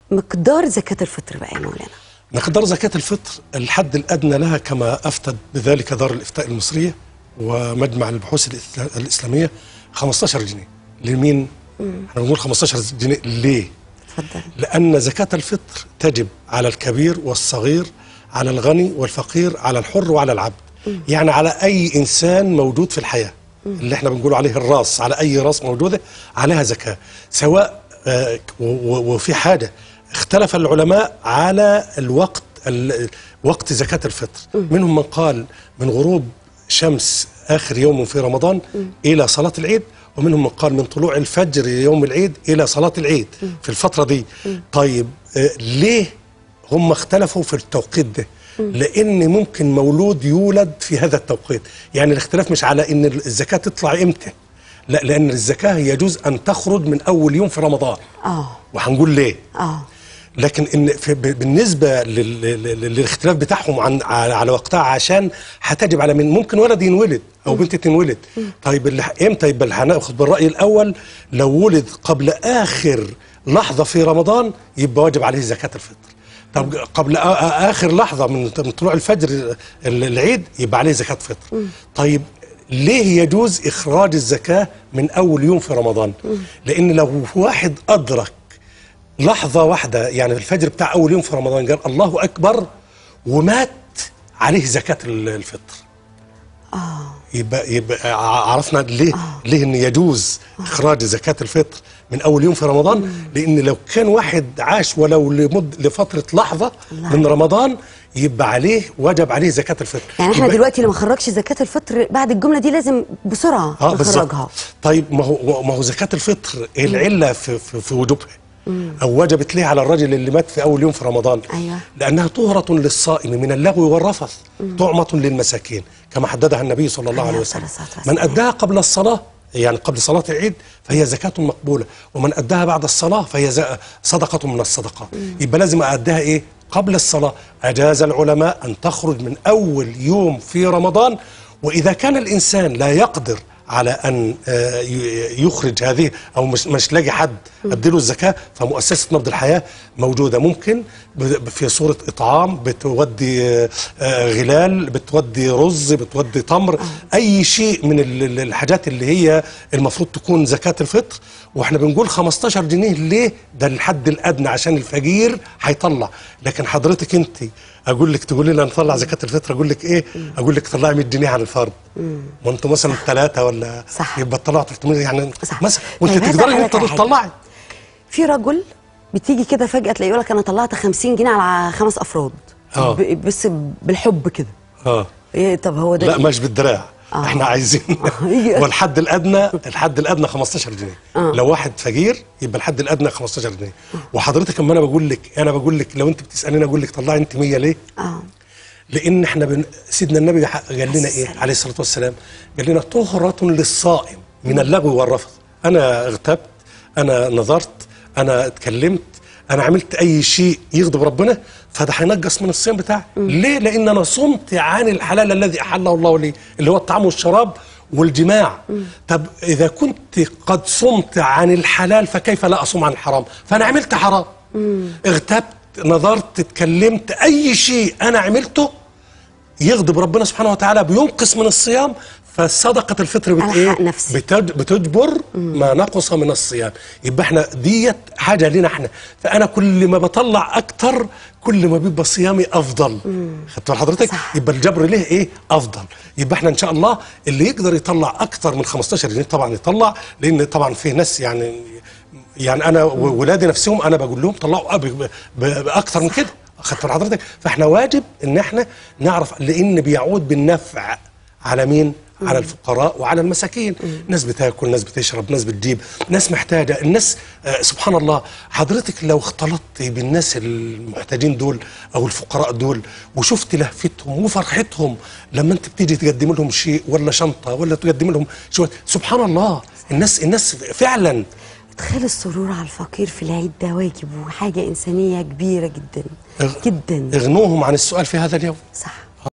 مقدار زكاه الفطر بقى يا مولانا مقدار زكاة الفطر الحد الأدنى لها كما أفتت بذلك دار الإفتاء المصرية ومجمع البحوث الإسلا- الإسلامية 15 جنيه لمين؟ احنا بنقول 15 جنيه ليه؟ اتفضل لأن زكاة الفطر تجب على الكبير والصغير على الغني والفقير على الحر وعلى العبد يعني على أي إنسان موجود في الحياة اللي احنا بنقول عليه الراس على أي راس موجودة عليها زكاة سواء آه، و- و- وفي حاجة اختلف العلماء على الوقت ال- وقت زكاة الفطر منهم من قال من غروب شمس آخر يوم في رمضان إلى صلاة العيد ومنهم من قال من طلوع الفجر يوم العيد إلى صلاة العيد في الفترة دي طيب آه، ليه هم اختلفوا في التوقيت ده لان ممكن مولود يولد في هذا التوقيت يعني الاختلاف مش على ان الزكاه تطلع امتى لا لان الزكاه يجوز ان تخرج من اول يوم في رمضان اه وهنقول ليه اه لكن ان في ب- بالنسبه لل- لل- للاختلاف بتاعهم عن على على وقتها عشان هتجب على من ممكن ولد ينولد او بنت تنولد طيب اللي ح- امتى يبقى اللي هناخد بالراي الاول لو ولد قبل اخر لحظه في رمضان يبقى واجب عليه زكاه الفطر طب قبل آ- آ- اخر لحظه من من طلوع الفجر ال- العيد يبقى عليه زكاه فطر طيب ليه يجوز اخراج الزكاه من اول يوم في رمضان لان لو واحد ادرك لحظة واحدة يعني الفجر بتاع أول يوم في رمضان قال الله أكبر ومات عليه زكاة ال- الفطر اه يبقى يبقى ع- عرفنا ليه ليه ان يجوز اخراج زكاه الفطر من اول يوم في رمضان لان لو كان واحد عاش ولو لمد لفتره لحظه الله. من رمضان يبقى عليه وجب عليه زكاه الفطر يعني احنا يبقى- دلوقتي لما خرجش زكاه الفطر بعد الجمله دي لازم بسرعه اه بالظبط نخرجها طيب ما هو ما هو زكاه الفطر إيه العله في في, في وجوبها او وجبت ليه على الرجل اللي مات في اول يوم في رمضان أيوة. لانها طهره للصائم من اللغو والرفث طعمه للمساكين كما حددها النبي صلى الله عليه عليه الصلاة وسلم والسلام. من اداها قبل الصلاه يعني قبل صلاة العيد فهي زكاة مقبولة ومن أداها بعد الصلاة فهي ز- صدقة من الصدقات يبقى لازم أداها إيه قبل الصلاة أجاز العلماء أن تخرج من أول يوم في رمضان وإذا كان الإنسان لا يقدر على ان آه، ي- يخرج هذه او مش مش لاقي حد اديله الزكاه فمؤسسه نبض الحياه موجوده ممكن ب- في صوره اطعام بتودي آه، آه، غلال بتودي رز بتودي تمر اي شيء من ال- ال- الحاجات اللي هي المفروض تكون زكاه الفطر واحنا بنقول 15 جنيه ليه ده الحد الادنى عشان الفقير هيطلع لكن حضرتك انت اقول لك تقولي لي نطلع زكاه الفطر اقول لك ايه اقول لك طلعي 100 جنيه على الفرد ما انتوا مثلا ثلاثه ولا صح. يبقى تطلعوا 300 يعني صح. مثلا وانت طيب هذا تقدري على انت حاجة. تطلعي في رجل بتيجي كده فجاه تلاقيه يقول لك انا طلعت 50 جنيه على خمس افراد آه. ب- بس بالحب كده اه ايه طب هو ده لا إيه؟ مش بالدراع آه. احنا عايزين يجي- والحد الادنى الحد الادنى 15 جنيه آه. لو واحد فقير يبقى الحد الادنى 15 جنيه وحضرتك اما انا بقول لك انا بقول لك لو انت بتساليني اقول لك طلعي انت 100 ليه اه لان احنا بن... سيدنا النبي ح- قال لنا ايه عليه الصلاه والسلام قال لنا طهره للصائم من اللغو والرفث انا اغتبت انا نظرت انا اتكلمت انا عملت اي شيء يغضب ربنا فده هينقص من الصيام بتاعي ليه لان انا صمت عن الحلال الذي احله الله لي اللي هو الطعام والشراب والجماع طب اذا كنت قد صمت عن الحلال فكيف لا اصوم عن الحرام فانا عملت حرام اغتبت نظرت اتكلمت اي شيء انا عملته يغضب ربنا سبحانه وتعالى بينقص من الصيام فصدقة الفطر بت ألحق ايه؟ نفسي. بتج بتجبر ما نقص من الصيام يبقى احنا ديت حاجة لنا احنا فأنا كل ما بطلع أكتر كل ما بيبقى صيامي أفضل خدت بال حضرتك؟ صح. يبقى الجبر ليه ايه؟ أفضل يبقى احنا إن شاء الله اللي يقدر يطلع أكتر من 15 جنيه طبعا يطلع لأن طبعا في ناس يعني يعني أنا وولادي نفسهم أنا بقول لهم طلعوا أب- ب- ب- بأكتر من كده خدت بال حضرتك؟ فاحنا واجب إن احنا نعرف لأن بيعود بالنفع على مين؟ على الفقراء وعلى المساكين ناس بتاكل ناس بتشرب ناس بتجيب ناس محتاجة الناس آه سبحان الله حضرتك لو اختلطت بالناس المحتاجين دول أو الفقراء دول وشفت لهفتهم وفرحتهم لما أنت بتيجي تقدم لهم شيء ولا شنطة ولا تقدم لهم شوية سبحان الله الناس الناس فعلا ادخال السرور على الفقير في العيد ده واجب وحاجه انسانيه كبيره جدا اغ- جدا اغنوهم عن السؤال في هذا اليوم صح